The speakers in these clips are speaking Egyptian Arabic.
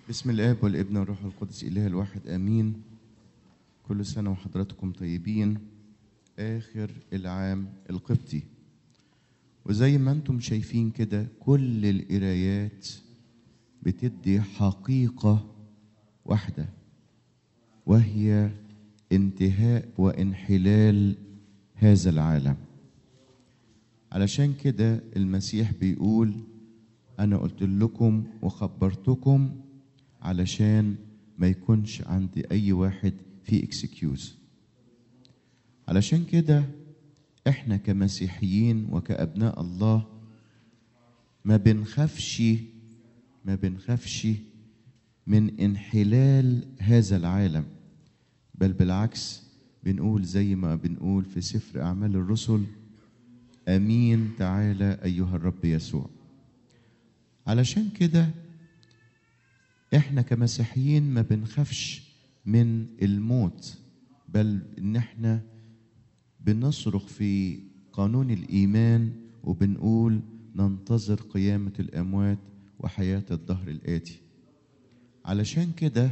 بسم الاب والابن والروح القدس اله الواحد امين كل سنه وحضراتكم طيبين اخر العام القبطي وزي ما انتم شايفين كده كل القرايات بتدي حقيقه واحده وهي انتهاء وانحلال هذا العالم علشان كده المسيح بيقول انا قلت لكم وخبرتكم علشان ما يكونش عند اي واحد في اكسكيوز علشان كده احنا كمسيحيين وكابناء الله ما بنخافش ما بنخافش من انحلال هذا العالم بل بالعكس بنقول زي ما بنقول في سفر اعمال الرسل امين تعالى ايها الرب يسوع علشان كده احنا كمسيحيين ما بنخافش من الموت بل ان احنا بنصرخ في قانون الايمان وبنقول ننتظر قيامه الاموات وحياه الدهر الاتي علشان كده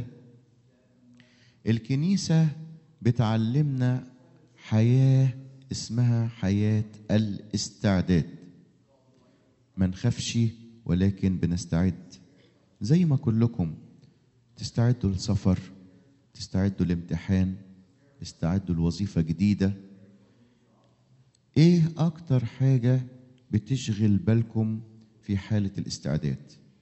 الكنيسه بتعلمنا حياه اسمها حياه الاستعداد ما نخافش ولكن بنستعد زي ما كلكم تستعدوا للسفر تستعدوا لامتحان تستعدوا لوظيفة جديدة ايه اكتر حاجة بتشغل بالكم في حالة الاستعداد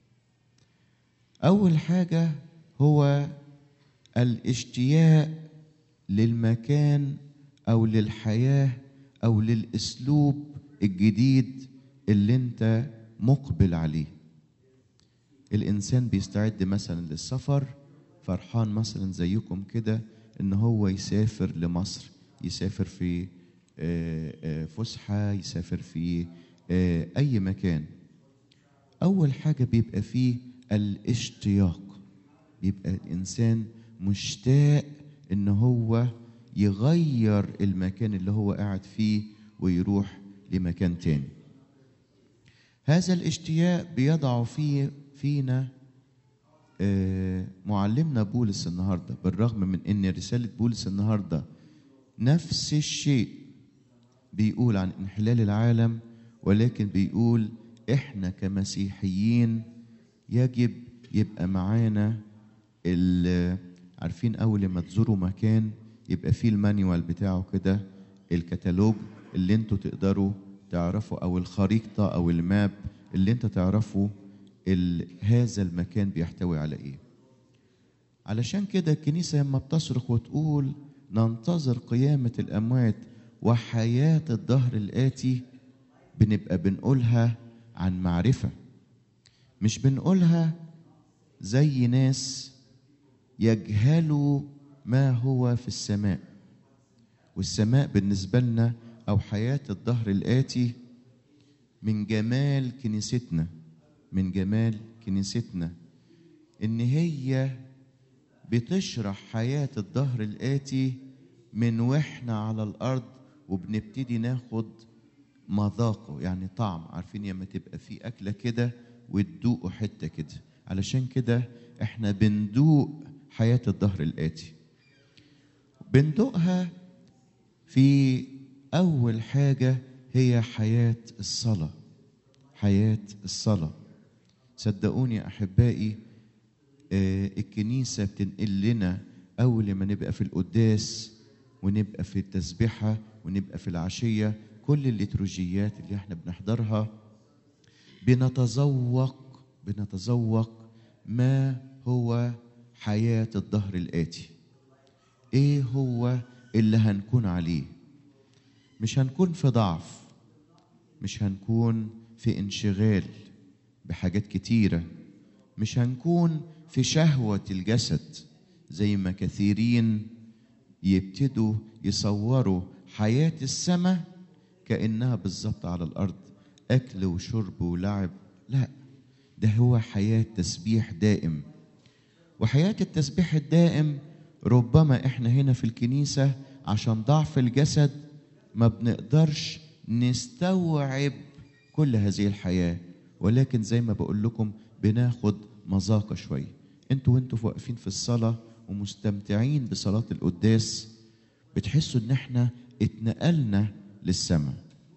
اول حاجة هو الاشتياق للمكان او للحياة او للاسلوب الجديد اللي انت مقبل عليه الانسان بيستعد مثلا للسفر فرحان مثلا زيكم كده ان هو يسافر لمصر يسافر في فسحه يسافر في اي مكان اول حاجه بيبقى فيه الاشتياق بيبقى الانسان مشتاق ان هو يغير المكان اللي هو قاعد فيه ويروح لمكان تاني هذا الاشتياق بيضع فيه فينا معلمنا بولس النهارده بالرغم من ان رساله بولس النهارده نفس الشيء بيقول عن انحلال العالم ولكن بيقول احنا كمسيحيين يجب يبقى معانا عارفين اول ما تزوروا مكان يبقى فيه المانيوال بتاعه كده الكتالوج اللي انتوا تقدروا تعرفوا او الخريطه او الماب اللي انت تعرفه هذا المكان بيحتوي على ايه علشان كده الكنيسه لما بتصرخ وتقول ننتظر قيامه الاموات وحياه الدهر الاتي بنبقى بنقولها عن معرفه مش بنقولها زي ناس يجهلوا ما هو في السماء والسماء بالنسبه لنا او حياه الدهر الاتي من جمال كنيستنا من جمال كنيستنا ان هي بتشرح حياه الدهر الاتي من واحنا على الارض وبنبتدي ناخد مذاقه يعني طعم عارفين لما تبقى في اكله كده وتدوقوا حته كده علشان كده احنا بندوق حياه الدهر الاتي بندوقها في اول حاجه هي حياه الصلاه حياه الصلاه صدقوني يا احبائي آه الكنيسه بتنقل لنا اول ما نبقى في القداس ونبقى في التسبيحه ونبقى في العشيه كل الليتروجيات اللي احنا بنحضرها بنتذوق بنتذوق ما هو حياه الدهر الاتي ايه هو اللي هنكون عليه مش هنكون في ضعف مش هنكون في انشغال بحاجات كتيرة مش هنكون في شهوة الجسد زي ما كثيرين يبتدوا يصوروا حياة السماء كأنها بالظبط على الأرض أكل وشرب ولعب لا ده هو حياة تسبيح دائم وحياة التسبيح الدائم ربما احنا هنا في الكنيسة عشان ضعف الجسد ما بنقدرش نستوعب كل هذه الحياة ولكن زي ما بقول لكم بناخد مذاقة شوية انتوا وانتوا واقفين في الصلاة ومستمتعين بصلاة القداس بتحسوا ان احنا اتنقلنا للسماء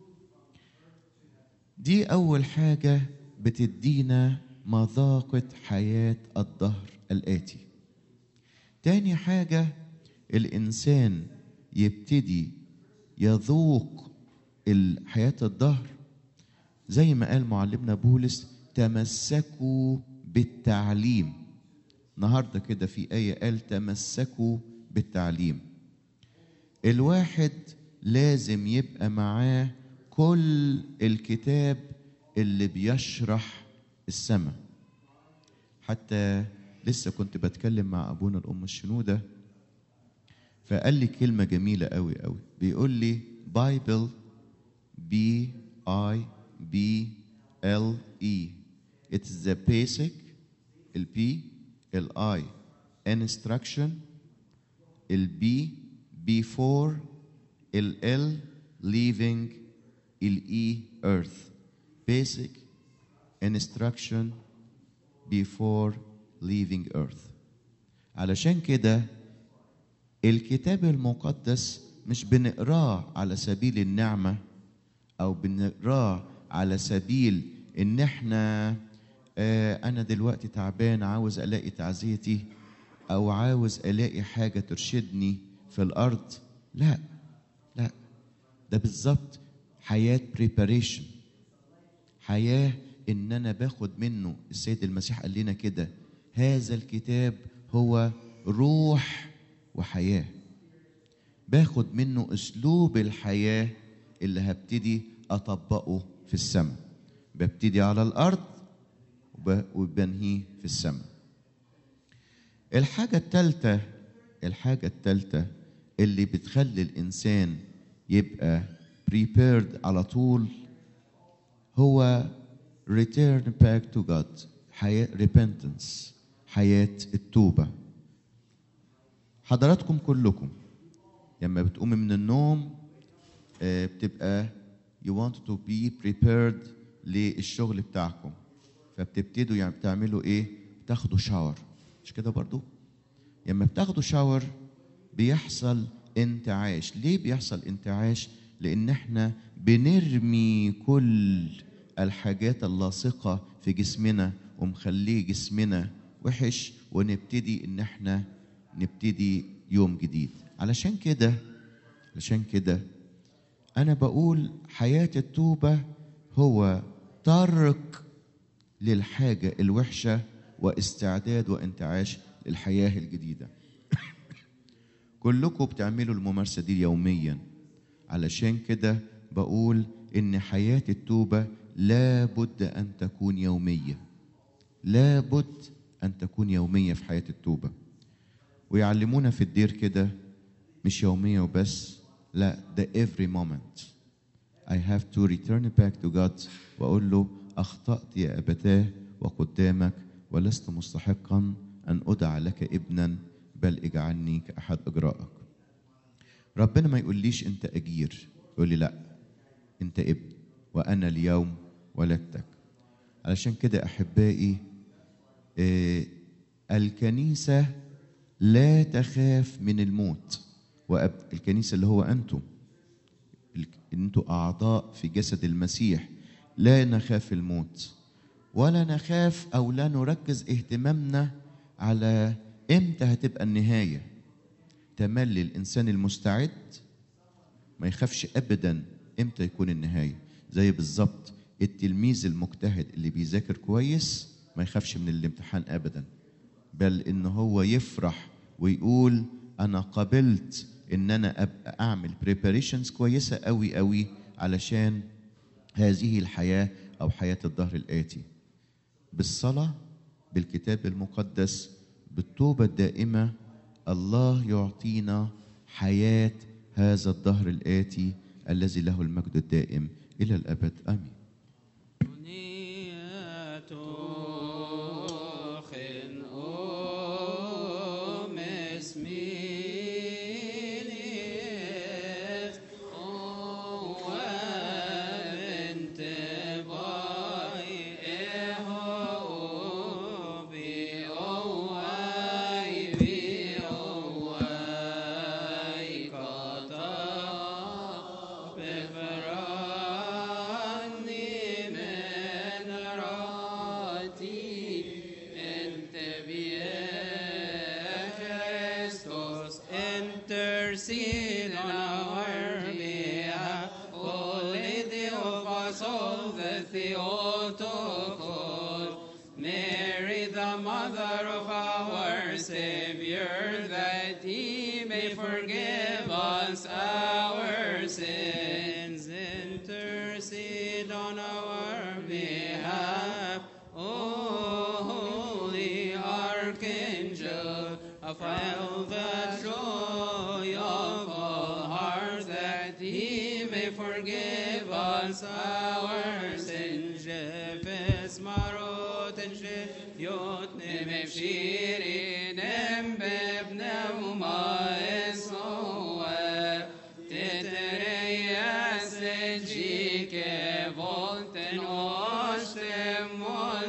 دي أول حاجة بتدينا مذاقة حياة الدهر الآتي تاني حاجة الإنسان يبتدي يذوق حياة الدهر زي ما قال معلمنا بولس تمسكوا بالتعليم النهارده كده في آية قال تمسكوا بالتعليم الواحد لازم يبقى معاه كل الكتاب اللي بيشرح السماء حتى لسه كنت بتكلم مع ابونا الام الشنوده فقال لي كلمه جميله قوي قوي بيقول لي بايبل بي اي بي ال اي it's the basic البي الاي instruction البي before ال leaving ال earth basic instruction before leaving earth علشان كده الكتاب المقدس مش بنقراه على سبيل النعمة أو بنقراه على سبيل إن إحنا آه أنا دلوقتي تعبان عاوز ألاقي تعزيتي أو عاوز ألاقي حاجة ترشدني في الأرض لا لا ده بالظبط حياة preparation حياة إن أنا باخد منه السيد المسيح قال لنا كده هذا الكتاب هو روح وحياة باخد منه أسلوب الحياة اللي هبتدي أطبقه في السماء ببتدي على الأرض وبنهيه في السماء الحاجة الثالثة الحاجة الثالثة اللي بتخلي الإنسان يبقى prepared على طول هو return back to God حياة repentance حياة التوبة حضراتكم كلكم لما بتقومي من النوم آه، بتبقى you want to be prepared للشغل بتاعكم فبتبتدوا يعني بتعملوا ايه بتاخدوا شاور مش كده برضو لما بتاخدوا شاور بيحصل انتعاش ليه بيحصل انتعاش لان احنا بنرمي كل الحاجات اللاصقة في جسمنا ومخليه جسمنا وحش ونبتدي ان احنا نبتدي يوم جديد علشان كده علشان كده انا بقول حياة التوبة هو ترك للحاجة الوحشة واستعداد وانتعاش للحياة الجديدة كلكم بتعملوا الممارسة دي يوميا علشان كده بقول ان حياة التوبة لابد ان تكون يومية لابد ان تكون يومية في حياة التوبة ويعلمونا في الدير كده مش يومية وبس لا ده every moment I have to return back to God وأقول له أخطأت يا أبتاه وقدامك ولست مستحقا أن أدعى لك ابنا بل اجعلني كأحد أجرائك ربنا ما يقوليش أنت أجير يقول لي لا أنت ابن وأنا اليوم ولدتك علشان كده أحبائي آه، الكنيسة لا تخاف من الموت وأب الكنيسة اللي هو أنتم الك- أنتم أعضاء في جسد المسيح لا نخاف الموت ولا نخاف أو لا نركز اهتمامنا على إمتى هتبقى النهاية تملي الإنسان المستعد ما يخافش أبدا إمتى يكون النهاية زي بالظبط التلميذ المجتهد اللي بيذاكر كويس ما يخافش من الامتحان أبدا بل إن هو يفرح ويقول أنا قبلت إن أنا أبقى أعمل preparations كويسة أوي أوي علشان هذه الحياة أو حياة الدهر الآتي بالصلاة بالكتاب المقدس بالتوبة الدائمة الله يعطينا حياة هذا الدهر الآتي الذي له المجد الدائم إلى الأبد آمين Tochen o mes minis o vente vai eho bi o intercede on our behalf. O Lady of our soul, the Theotokos, Mary, the mother of our Savior, that he may forgive us our sins. Intercede on our behalf. O holy archangel, fill the joy of all hearts, that he may forgive us our sins. Jefes marot and yot nemefshiri nembeb neuma esoe tetereyas egike volten ostem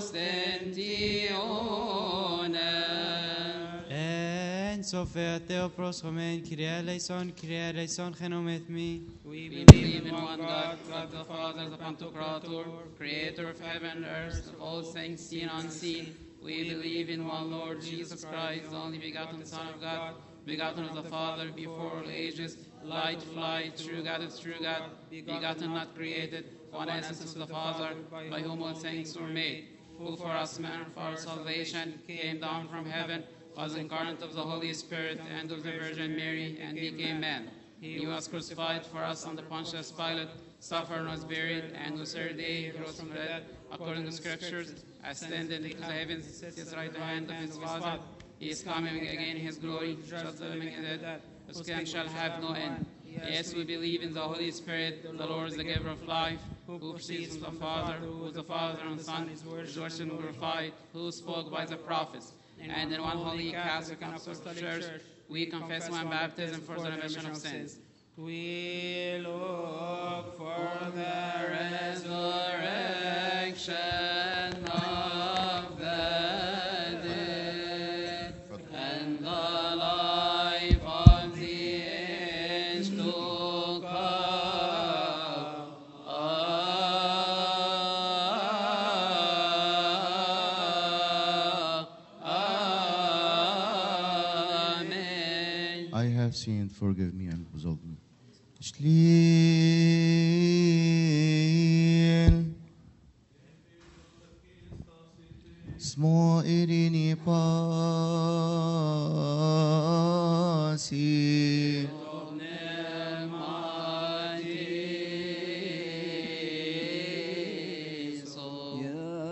ostentione. En Sofia Theo proschomen, Kyrie eleison, Kyrie eleison, genomet me. We believe in one God, God the Father, the Pantocrator, creator of heaven and earth, of all things seen and unseen. We believe in one Lord Jesus Christ, the only begotten Son of God, begotten of the Father before all ages, light of light, true God of true God, begotten, not created, one essence of the Father, by whom all things were made, who for us men, for our salvation, came down from heaven, was incarnate of the Holy Spirit and of the Virgin Mary, and became man. He was crucified for us under Pontius Pilate, suffered and was buried, and on the third day he rose from the dead, according to the Scriptures, ascended into the heavens, sits right hand of his Father. He is coming again in his glory, judge the living and the dead, whose kingdom shall have no end. Yes, we believe in the Holy Spirit, the Lord is the giver of life, who proceeds from the Father, who is the Father and Son, is worshipped and glorified, who spoke by the prophets. And in one holy Catholic and Apostolic Church, we confess one baptism for the remission of sins. We look for The resurrection of the dead and the life of the age to come. Amen. I have sinned, forgive me and absolve me. Slil Smo irini pa